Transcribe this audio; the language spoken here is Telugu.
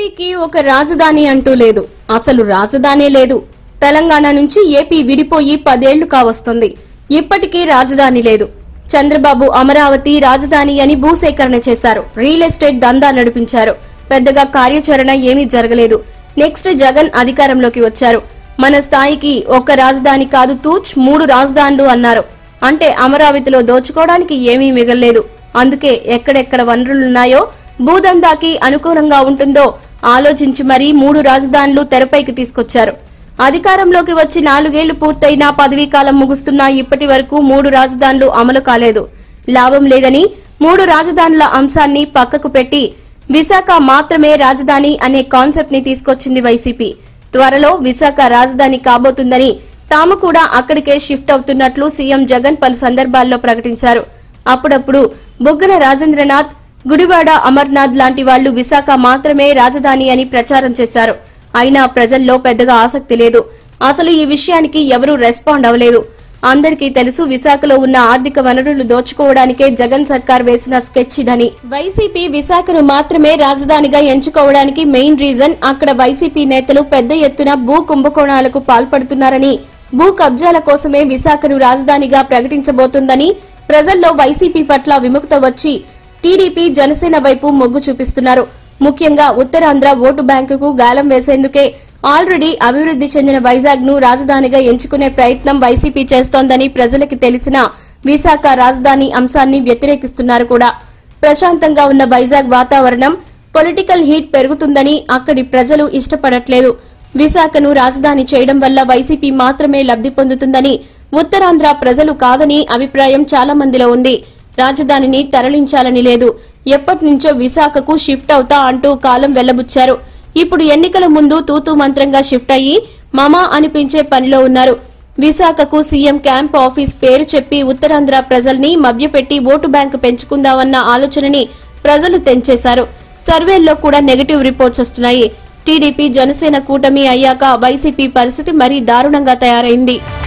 ఏపీకి ఒక రాజధాని అంటూ లేదు అసలు రాజధానే లేదు తెలంగాణ నుంచి ఏపీ విడిపోయి పదేళ్లు కావస్తుంది ఇప్పటికీ రాజధాని లేదు చంద్రబాబు అమరావతి రాజధాని అని భూసేకరణ చేశారు రియల్ ఎస్టేట్ దందా నడిపించారు పెద్దగా కార్యాచరణ ఏమీ జరగలేదు నెక్స్ట్ జగన్ అధికారంలోకి వచ్చారు మన స్థాయికి ఒక్క రాజధాని కాదు తూచ్ మూడు రాజధానులు అన్నారు అంటే అమరావతిలో దోచుకోవడానికి ఏమీ మిగల్లేదు అందుకే ఎక్కడెక్కడ వనరులున్నాయో భూదందాకి అనుకూలంగా ఉంటుందో ఆలోచించి మరీ మూడు రాజధానులు తెరపైకి తీసుకొచ్చారు అధికారంలోకి వచ్చి నాలుగేళ్లు పూర్తయినా పదవీ కాలం ముగుస్తున్నా ఇప్పటి వరకు మూడు రాజధానులు అమలు కాలేదు లాభం లేదని మూడు రాజధానుల అంశాన్ని పక్కకు పెట్టి విశాఖ మాత్రమే రాజధాని అనే కాన్సెప్ట్ ని తీసుకొచ్చింది వైసీపీ త్వరలో విశాఖ రాజధాని కాబోతుందని తాము కూడా అక్కడికే షిఫ్ట్ అవుతున్నట్లు సీఎం జగన్ పలు సందర్భాల్లో ప్రకటించారు అప్పుడప్పుడు బుగ్గన రాజేంద్రనాథ్ గుడివాడ అమర్నాథ్ లాంటి వాళ్లు విశాఖ మాత్రమే రాజధాని అని ప్రచారం చేశారు అయినా ప్రజల్లో పెద్దగా ఆసక్తి లేదు అసలు ఈ విషయానికి ఎవరూ రెస్పాండ్ అవ్వలేదు అందరికీ తెలుసు విశాఖలో ఉన్న ఆర్థిక వనరులు దోచుకోవడానికే జగన్ సర్కార్ వేసిన స్కెచ్ ఇదని వైసీపీ విశాఖను మాత్రమే రాజధానిగా ఎంచుకోవడానికి మెయిన్ రీజన్ అక్కడ వైసీపీ నేతలు పెద్ద ఎత్తున భూ కుంభకోణాలకు పాల్పడుతున్నారని భూ కబ్జాల కోసమే విశాఖను రాజధానిగా ప్రకటించబోతుందని ప్రజల్లో వైసీపీ పట్ల విముక్త వచ్చి టీడీపీ జనసేన వైపు మొగ్గు చూపిస్తున్నారు ముఖ్యంగా ఉత్తరాంధ్ర ఓటు బ్యాంకుకు గాలం వేసేందుకే ఆల్రెడీ అభివృద్ధి చెందిన వైజాగ్ ను రాజధానిగా ఎంచుకునే ప్రయత్నం వైసీపీ చేస్తోందని ప్రజలకి తెలిసిన విశాఖ రాజధాని అంశాన్ని వ్యతిరేకిస్తున్నారు కూడా ప్రశాంతంగా ఉన్న వైజాగ్ వాతావరణం పొలిటికల్ హీట్ పెరుగుతుందని అక్కడి ప్రజలు ఇష్టపడట్లేదు విశాఖను రాజధాని చేయడం వల్ల వైసీపీ మాత్రమే లబ్ధి పొందుతుందని ఉత్తరాంధ్ర ప్రజలు కాదని అభిప్రాయం చాలా మందిలో ఉంది రాజధానిని తరలించాలని లేదు ఎప్పటి నుంచో విశాఖకు షిఫ్ట్ అవుతా అంటూ కాలం వెళ్లబుచ్చారు ఇప్పుడు ఎన్నికల ముందు తూతూ మంత్రంగా షిఫ్ట్ అయ్యి మమా అనిపించే పనిలో ఉన్నారు విశాఖకు సీఎం క్యాంప్ ఆఫీస్ పేరు చెప్పి ఉత్తరాంధ్ర ప్రజల్ని మభ్యపెట్టి ఓటు బ్యాంకు పెంచుకుందామన్న ఆలోచనని ప్రజలు తెంచేశారు సర్వేల్లో కూడా నెగటివ్ రిపోర్ట్స్ వస్తున్నాయి టీడీపీ జనసేన కూటమి అయ్యాక వైసీపీ పరిస్థితి మరీ దారుణంగా తయారైంది